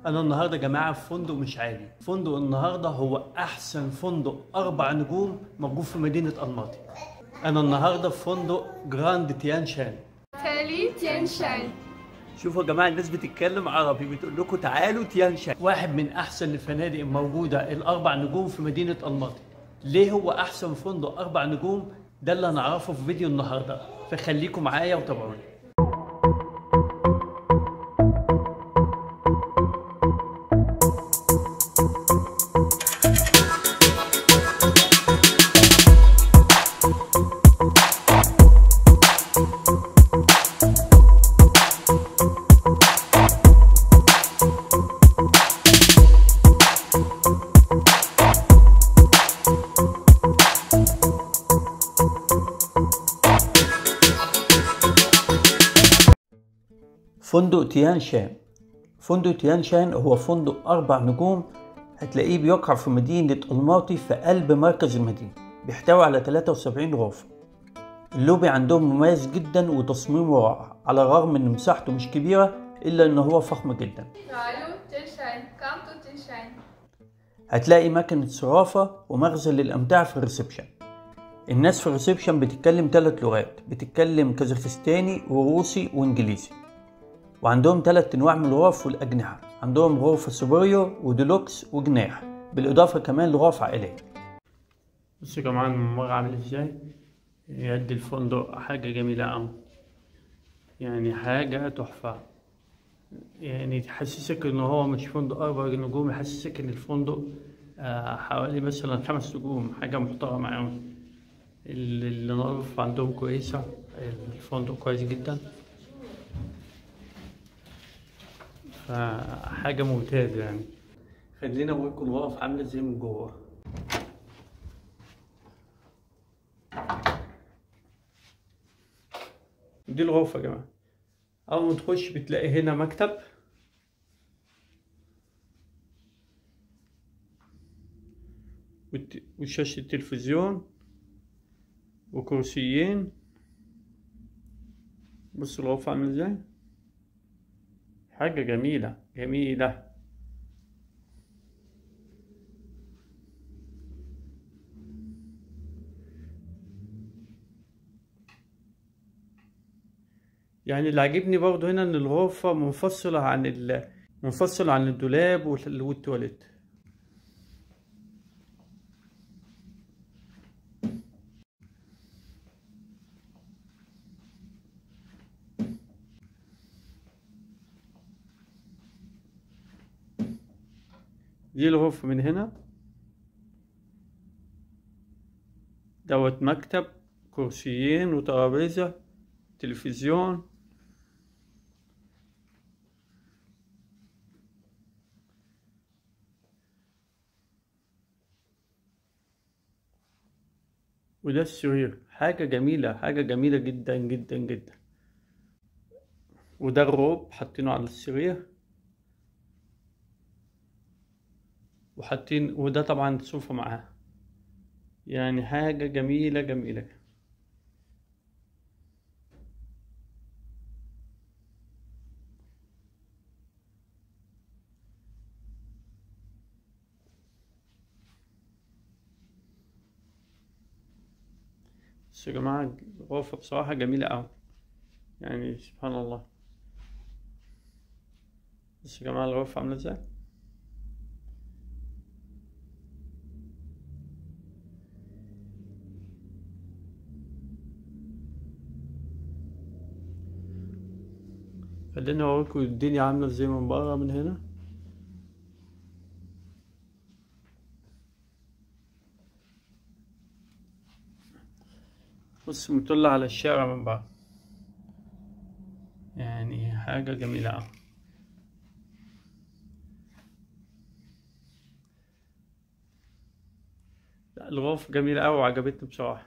انا النهارده يا جماعه في فندق مش عادي فندق النهارده هو احسن فندق اربع نجوم موجود في مدينه الماطي انا النهارده في فندق جراند تيان شان تالي تيان شان شوفوا يا جماعه الناس بتتكلم عربي بتقول لكم تعالوا تيان شان واحد من احسن الفنادق الموجوده الاربع نجوم في مدينه الماطي ليه هو احسن فندق اربع نجوم ده اللي هنعرفه في فيديو النهارده فخليكم معايا وتابعوني فندق تيان شان فندق تيان شان هو فندق أربع نجوم هتلاقيه بيقع في مدينة الماطي في قلب مركز المدينة بيحتوي على 73 غرفة اللوبي عندهم مميز جدا وتصميمه رائع على الرغم ان مساحته مش كبيرة الا ان هو فخم جدا تعالوا تيان شان كام تو تيان شان هتلاقي مكنة صرافة ومخزن للأمتعة في الريسبشن الناس في الريسبشن بتتكلم ثلاث لغات بتتكلم كازاخستاني وروسي وانجليزي وعندهم ثلاث انواع من الغرف والاجنحه عندهم غرفه سوبريور وديلوكس وجناح بالاضافه كمان لغرف عائليه بصوا يا جماعه الممر عامل ازاي يد الفندق حاجه جميله قوي يعني حاجه تحفه يعني تحسسك ان هو مش فندق اربع نجوم يحسسك ان الفندق آه، حوالي مثلا خمس نجوم حاجه محترمه قوي الغرف عندهم كويسه الفندق كويس جدا فحاجة ممتازة يعني خلينا اوريكم الغرف عاملة ازاي من جوه دي الغرفة يا جماعة أول ما تخش بتلاقي هنا مكتب وت- وشاشة التلفزيون وكرسيين بص الغرفة عاملة ازاي حاجة جميلة جميلة يعني اللي عاجبني برضه هنا ان الغرفة منفصلة عن ال منفصلة عن الدولاب وال- والتواليت دي الغرفة من هنا دوت مكتب كرسيين وترابيزة تلفزيون وده السرير حاجة جميلة حاجة جميلة جدا جدا جدا وده الروب حاطينه على السرير وحاطين وده طبعا سوفة معاه يعني حاجة جميلة جميلة بس يا جماعة الغرفة بصراحة جميلة أوي يعني سبحان الله بس يا جماعة الغرفة عاملة ازاي خليني اوريكم الدنيا عاملة ازاي من بره من هنا بص مطلع على الشارع من بره يعني حاجة جميلة أوي لا الغرفة جميلة أوي وعجبتني بصراحة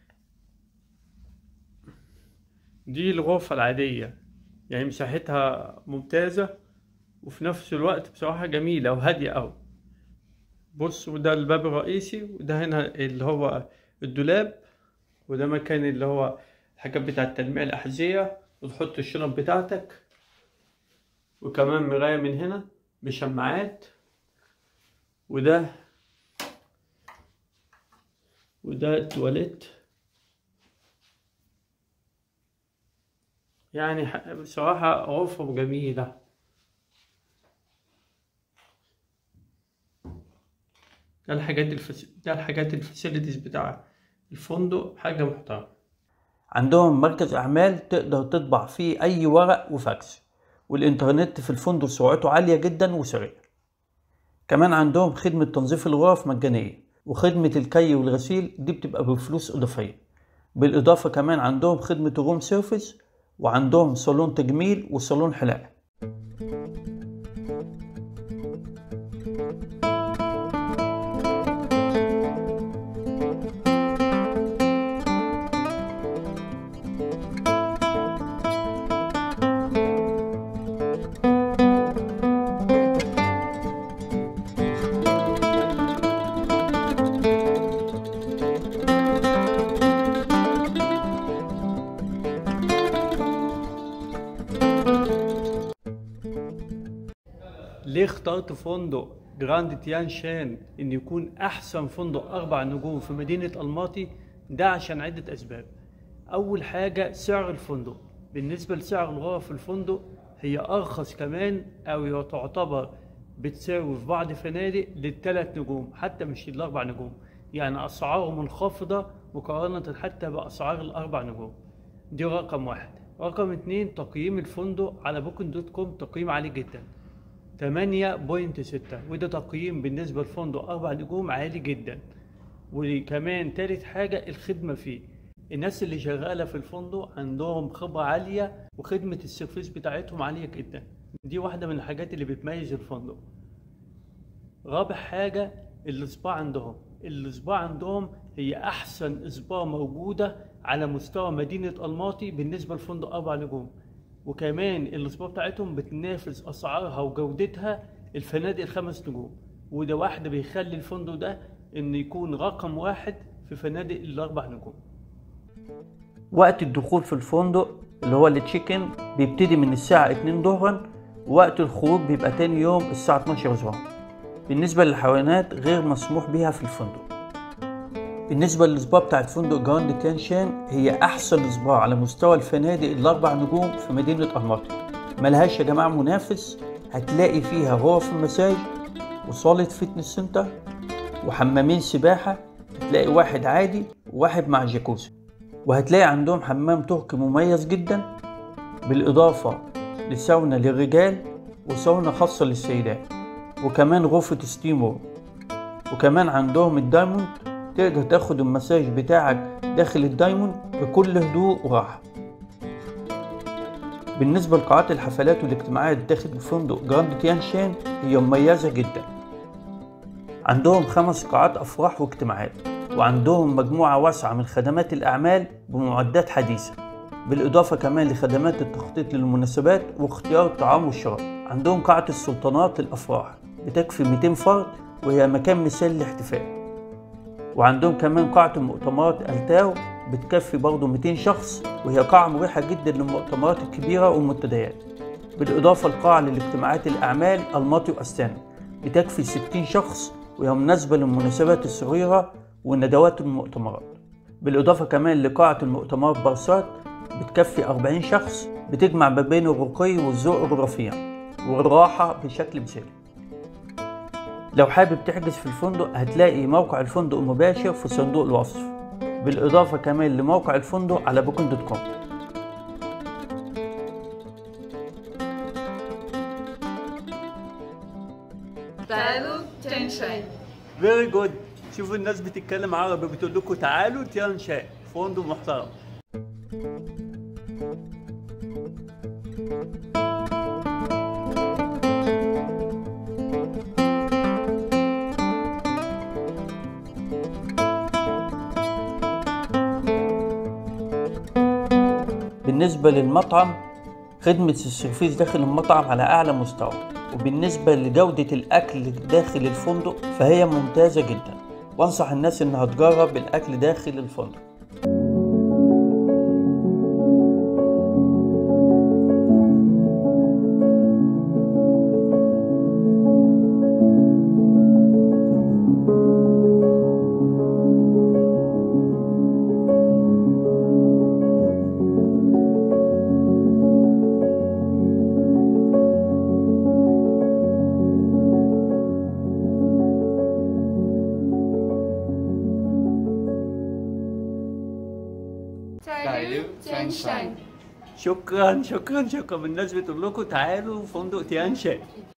دي الغرفة العادية يعني مساحتها ممتازة وفي نفس الوقت بصراحة جميلة وهادية أوي بص وده الباب الرئيسي وده هنا اللي هو الدولاب وده مكان اللي هو الحاجات بتاعة تلميع الأحذية وتحط الشنط بتاعتك وكمان مراية من هنا بشماعات وده وده التواليت يعني ح- بصراحة غرفة جميلة ده الحاجات الفس... ده الحاجات الفاسيلتيز بتاع الفندق حاجة محترمة عندهم مركز أعمال تقدر تطبع فيه أي ورق وفاكس والإنترنت في الفندق سرعته عالية جدا وسريع كمان عندهم خدمة تنظيف الغرف مجانية وخدمة الكي والغسيل دي بتبقى بفلوس إضافية بالإضافة كمان عندهم خدمة الروم سيرفيس وعندهم صالون تجميل وصالون حلاقة ليه اخترت فندق جراند تيان شان ان يكون احسن فندق اربع نجوم في مدينة الماطي ده عشان عدة اسباب اول حاجة سعر الفندق بالنسبة لسعر الغرف في الفندق هي ارخص كمان او تعتبر بتساوي في بعض فنادق للثلاث نجوم حتى مش الاربع نجوم يعني اسعاره منخفضة مقارنة حتى باسعار الاربع نجوم دي رقم واحد رقم اتنين تقييم الفندق على بوكن دوت كوم تقييم عالي جدا 8.6 وده تقييم بالنسبة لفندق أربع نجوم عالي جدا وكمان تالت حاجة الخدمة فيه الناس اللي شغالة في الفندق عندهم خبرة عالية وخدمة السيرفيس بتاعتهم عالية جدا دي واحدة من الحاجات اللي بتميز الفندق رابع حاجة الإصباع عندهم الإصباع عندهم هي أحسن إصباع موجودة على مستوى مدينة الماطي بالنسبة لفندق أربع نجوم وكمان الإصباع بتاعتهم بتنافس أسعارها وجودتها الفنادق الخمس نجوم وده واحدة بيخلي الفندق ده إن يكون رقم واحد في فنادق الأربع نجوم وقت الدخول في الفندق اللي هو التشيكن بيبتدي من الساعة 2 ظهرا ووقت الخروج بيبقى تاني يوم الساعة 12 ظهرا بالنسبة للحيوانات غير مسموح بيها في الفندق بالنسبة للإصباع بتاع الفندق جراند تيانشان هي أحسن إصباع على مستوى الفنادق الأربع نجوم في مدينة الماطي ملهاش يا جماعة منافس هتلاقي فيها غرف مساج وصالة فتنس سنتر وحمامين سباحة هتلاقي واحد عادي وواحد مع جاكوزي وهتلاقي عندهم حمام تركي مميز جدا بالإضافة لساونا للرجال وساونا خاصة للسيدات وكمان غرفة ستيمور وكمان عندهم الدايموند تقدر تاخد المساج بتاعك داخل الدايموند بكل هدوء وراحة بالنسبة لقاعات الحفلات والاجتماعات داخل الفندق جراند تيان شان هي مميزة جدا عندهم خمس قاعات أفراح واجتماعات وعندهم مجموعة واسعة من خدمات الأعمال بمعدات حديثة بالإضافة كمان لخدمات التخطيط للمناسبات واختيار الطعام والشراب عندهم قاعة السلطنات للأفراح بتكفي 200 فرد وهي مكان مثالي للاحتفال وعندهم كمان قاعة المؤتمرات التاو بتكفي برضه 200 شخص وهي قاعة مريحة جدا للمؤتمرات الكبيرة والمنتديات بالإضافة لقاعة للاجتماعات الأعمال الماطي وأستانا بتكفي 60 شخص وهي مناسبة للمناسبات الصغيرة والندوات والمؤتمرات بالإضافة كمان لقاعة المؤتمرات برسات بتكفي 40 شخص بتجمع ما بين الرقي والذوق الرفيع والراحة بشكل مثالي لو حابب تحجز في الفندق هتلاقي موقع الفندق مباشر في صندوق الوصف بالإضافة كمان لموقع الفندق على بوكن دوت كوم تعالوا تنشاي فيري جود شوفوا الناس بتتكلم عربي بتقول لكم تعالوا تيان شاي فندق محترم بالنسبة للمطعم خدمة السيرفيس داخل المطعم على أعلى مستوى وبالنسبة لجودة الأكل داخل الفندق فهي ممتازة جدا وأنصح الناس إنها تجرب الأكل داخل الفندق Tianschein. شكرا شكرا شكرا الناس بتقول لكم تعالوا فندق تيانشا